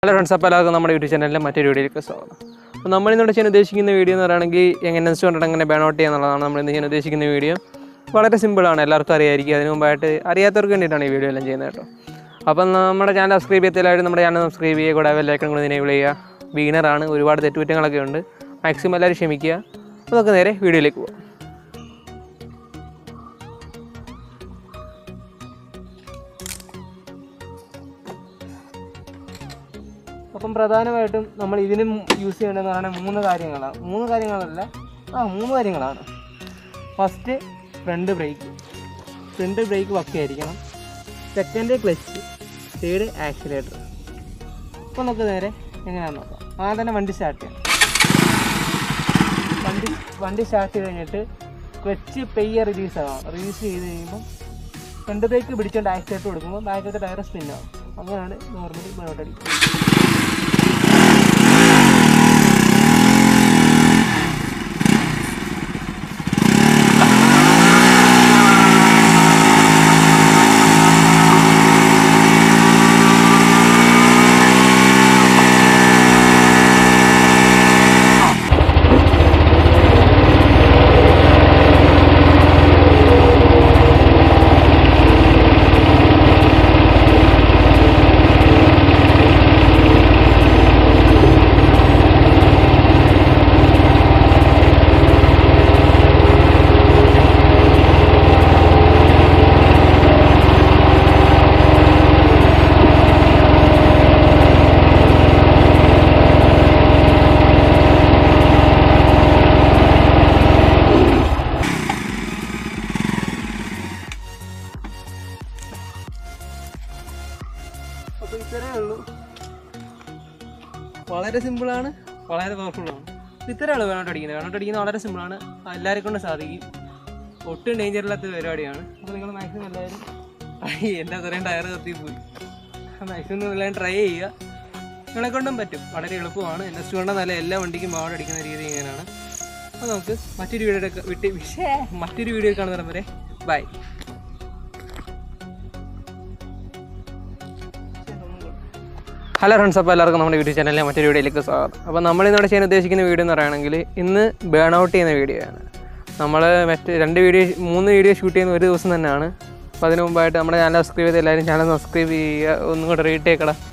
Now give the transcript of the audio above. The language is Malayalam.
ഹലോ ഫ്രണ്ട്സ് അപ്പോൾ എല്ലാവർക്കും നമ്മുടെ യൂട്യൂബ് ചാനലിലെ മറ്റൊരു വീഡിയോയിലേക്ക് സ്വാഗതം അപ്പോൾ നമ്മൾ ഇന്നോട് ചെയ്യാൻ ഉദ്ദേശിക്കുന്ന വീഡിയോ എന്ന് പറയുകയാണെങ്കിൽ എങ്ങനെ ഇൻസ്റ്റുമെൻ്റ് എങ്ങനെ ബാനൗട്ട് ചെയ്യാന്നുള്ളതാണ് നമ്മൾ ഇന്ന് ചെയ്യാൻ ഉദ്ദേശിക്കുന്ന വീഡിയോ വളരെ സിമ്പിളാണ് എല്ലാവർക്കും അറിയായിരിക്കും അതിന് മുമ്പായിട്ട് അറിയാത്തവർക്ക് വേണ്ടിയിട്ടാണ് ഈ വീഡിയോ എല്ലാം ചെയ്യുന്നത് കേട്ടോ അപ്പം നമ്മുടെ ചാനൽ സബ്സ്ക്രൈബ് ചെയ്യത്തില്ലായിട്ട് നമ്മുടെ ചാനൽ സബ്സ്ക്രൈബ് ചെയ്യുക കൂടെ ബെല്ലൈക്കൺ കൂടി എനേബിൾ ചെയ്യുക ബീഗിനറാണ് ഒരുപാട് തെറ്റുകുറ്റങ്ങളൊക്കെ ഉണ്ട് മാക്സിമം എല്ലാവരും ക്ഷമിക്കുക അപ്പോൾ നമുക്ക് നേരെ വീഡിയോയിലേക്ക് പോകാം അപ്പം പ്രധാനമായിട്ടും നമ്മൾ ഇതിനും യൂസ് ചെയ്യേണ്ടതെന്ന് പറയുന്നത് മൂന്ന് കാര്യങ്ങളാണ് മൂന്ന് കാര്യങ്ങളല്ല ആ മൂന്ന് കാര്യങ്ങളാണ് first front brake front brake വക്കിയായിരിക്കണം സെക്കൻഡ് ക്ലച്ച് തേർഡ് ആക്സിലേറ്റർ അപ്പോൾ നമുക്ക് നേരെ എങ്ങനെയാണെന്ന് നോക്കാം ആദ്യം തന്നെ വണ്ടി സ്റ്റാർട്ട് ചെയ്യാം വണ്ടി വണ്ടി സ്റ്റാർട്ട് ചെയ്ത് കഴിഞ്ഞിട്ട് ക്ലച്ച് പെയ്യ റിലീസ് ആവാം റിലീസ് ചെയ്ത് കഴിയുമ്പോൾ ഫ്രണ്ട് ബ്രേക്ക് പിടിച്ചുകൊണ്ട് ആക്സിലേറ്റർ കൊടുക്കുമ്പോൾ ബാക്കത്തെ ടയർ സ്പിൻ ആവും അങ്ങനെയാണ് നോർമലി മുന്നോട്ട് അടിക്കുന്നത് അപ്പോൾ ഇത്രയേ ഉള്ളൂ വളരെ സിമ്പിളാണ് വളരെ പവർഫുള്ളാണ് ഇത്രയാണ് വേണോട്ട് അടിക്കുന്നത് വേണോട്ട് അടിക്കുന്നത് വളരെ സിമ്പിളാണ് എല്ലാവരെ കൊണ്ട് സാധിക്കും ഒട്ടും ഡേഞ്ചർ ഇല്ലാത്ത പരിപാടിയാണ് അപ്പോൾ നിങ്ങൾ മാക്സിമം എല്ലാവരും എൻ്റെ അത്രയും ടയർ കത്തി പോയി മാക്സിമം എല്ലാവരും ട്രൈ ചെയ്യുക നിങ്ങളെ കൊണ്ടും പറ്റും വളരെ എളുപ്പമാണ് എൻ എസ് കൊണ്ട നല്ല എല്ലാ വണ്ടിക്കും മാവോട് അടിക്കുന്ന രീതി ഇങ്ങനെയാണ് അപ്പോൾ നമുക്ക് മറ്റൊരു വീഡിയോ വിട്ട് വിഷേ മറ്റൊരു വീഡിയോ കാണുന്നിടം വരെ ബൈ ഹലോ ഫ്രണ്ട്സ് അപ്പോൾ എല്ലാവർക്കും നമ്മുടെ യൂട്യൂബ് ചാനലിലെ മറ്റൊരു വീഡിയോയിലേക്ക് സ്വാഗതം അപ്പോൾ നമ്മൾ ഇന്നോട് ചെയ്യാൻ ഉദ്ദേശിക്കുന്ന വീഡിയോ എന്ന് പറയുകയാണെങ്കിൽ ഇന്ന് ബേൺ ഔട്ട് ചെയ്യുന്ന വീഡിയോ ആണ് നമ്മൾ മറ്റ് രണ്ട് വീഡിയോ മൂന്ന് വീഡിയോ ഷൂട്ട് ചെയ്യുന്ന ഒരു ദിവസം തന്നെയാണ് അപ്പോൾ അതിന് മുമ്പായിട്ട് നമ്മുടെ ചാനൽ സബ്സ്ക്രൈബ് ചെയ്ത് എല്ലാവരും ചാനൽ സബ്സ്ക്രൈബ് ചെയ്യുക ഒന്നും കൂടെ റീറ്റേക്കടാ